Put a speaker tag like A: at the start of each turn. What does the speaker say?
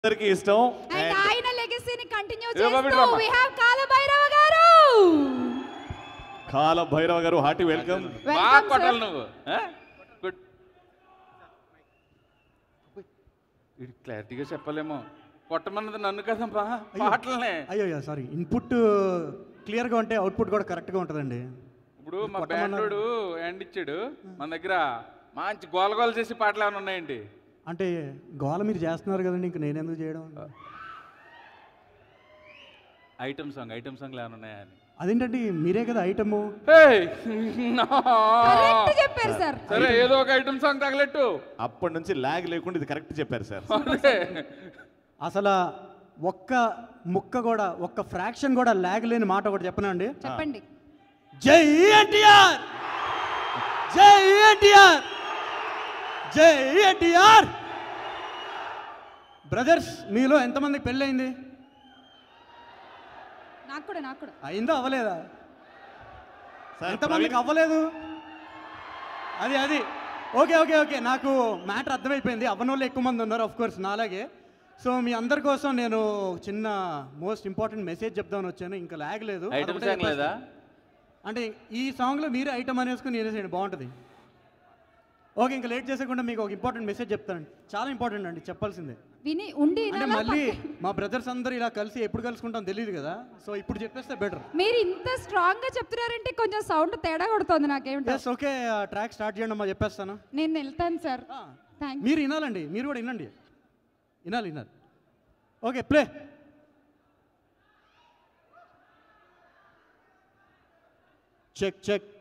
A: అందరికీ ఇష్టం
B: and
A: And
B: ఆయన లెగసీని కంటిన్యూ
C: ఏ బాబు
B: చేస్తూ
C: డ్రామా?
B: వి హావ్ కాలభైరవ గారు
A: కాల భైరవ గారు హార్టీ వెల్కమ్
C: బాగా
B: Welcome,
C: కొట్టాలి
B: sir.
C: నువ్వు గుడ్ ఇది క్లారిటీగా చెప్పలేమో కొట్టమన్నది నన్ను కదమ్మా పాటలనే
D: అయ్యో అయ్యో సారీ ఇన్పుట్ క్లియర్గా ఉంటే అవుట్పుట్ కూడా కరెక్ట్గా ఉంటుందండి
C: ఇప్పుడు మా
D: కొట్టమన్నారు.
C: బ్యాండోడు ఎండ్ ఇచ్చాడు మన దగ్గర మంచి గోల గోల చేసి పాటలు ఏమైనా ఉన్నాయండి
D: అంటే గోల మీరు చేస్తున్నారు కదండి ఇంక నేను ఎందుకు చేయడం
C: ఐటమ్ సాంగ్ ఐటమ్ సాంగ్లు ఏమైనా ఉన్నాయా అని
D: అదేంటండి మీరే కదా ఐటము
C: Hey! No!
B: కరెక్ట్ చెప్పారు సార్
C: సరే ఏదో ఒక ఐటమ్ సాంగ్ తగలెట్టు
A: అప్పటి నుంచి లాగ్ లేకుండా ఇది కరెక్ట్ చెప్పారు సార్
C: అదే.
D: అసలు ఒక్క ముక్క కూడా ఒక్క ఫ్రాక్షన్ కూడా లాగ్ లేని మాట ఒకటి చెప్పనండి
B: చెప్పండి
D: జై ఎన్టీఆర్ జై ఎన్టీఆర్ జై ఎన్టీఆర్ బ్రదర్స్ మీలో ఎంతమందికి పెళ్ళయింది
B: నాకు కూడా నాకు కూడా
D: అయిందా అవ్వలేదా
A: సార్
D: ఎంతమందికి అవ్వలేదు అది అది ఓకే ఓకే ఓకే నాకు మ్యాటర్ అర్థమైపోయింది అవ్వని వాళ్ళు ఎక్కువ మంది ఉన్నారు ఆఫ్ కోర్స్ నాలాగే సో మీ అందరి కోసం నేను చిన్న మోస్ట్ ఇంపార్టెంట్ మెసేజ్ చెప్దామని వచ్చాను ఇంకా లాగ్ లేదు
C: ఐటమ్
D: అదొకటే
C: సాంగ్ లేదా
D: అంటే ఈ సాంగ్లో మీరే ఐటమ్ అనేసుకుని నేనేసేయండి బాగుంటుంది ఓకే ఇంకా లేట్ చేసేకుండా మీకు ఒక ఇంపార్టెంట్ మెసేజ్ చెప్తానండి చాలా ఇంపార్టెంట్ అండి చెప్పాల్సిందే
B: విని ఉండి
D: అంటే
B: వినాలా?
D: మళ్ళీ మా బ్రదర్స్ అందరూ ఇలా కలిసి ఎప్పుడు కలుసుకుంటాం తెలియదు కదా సో ఇప్పుడు చెప్పేస్తే బెటర్
B: మీరు ఇంత స్ట్రాంగ్ గా చెప్తున్నారంటే కొంచెం సౌండ్ తేడా కొడుతుంది నాకేమిటో
D: ఎస్ ఓకే ట్రాక్ స్టార్ట్ చేయండి అమ్మా చెప్పేస్తాను
B: నేను వెళ్తాను సార్
D: ఆ,
B: థ్యాంక్
D: మీరు వినాలండి మీరు కూడా వినండి వినాలి వినాలి ఓకే ప్లే చెక్ చెక్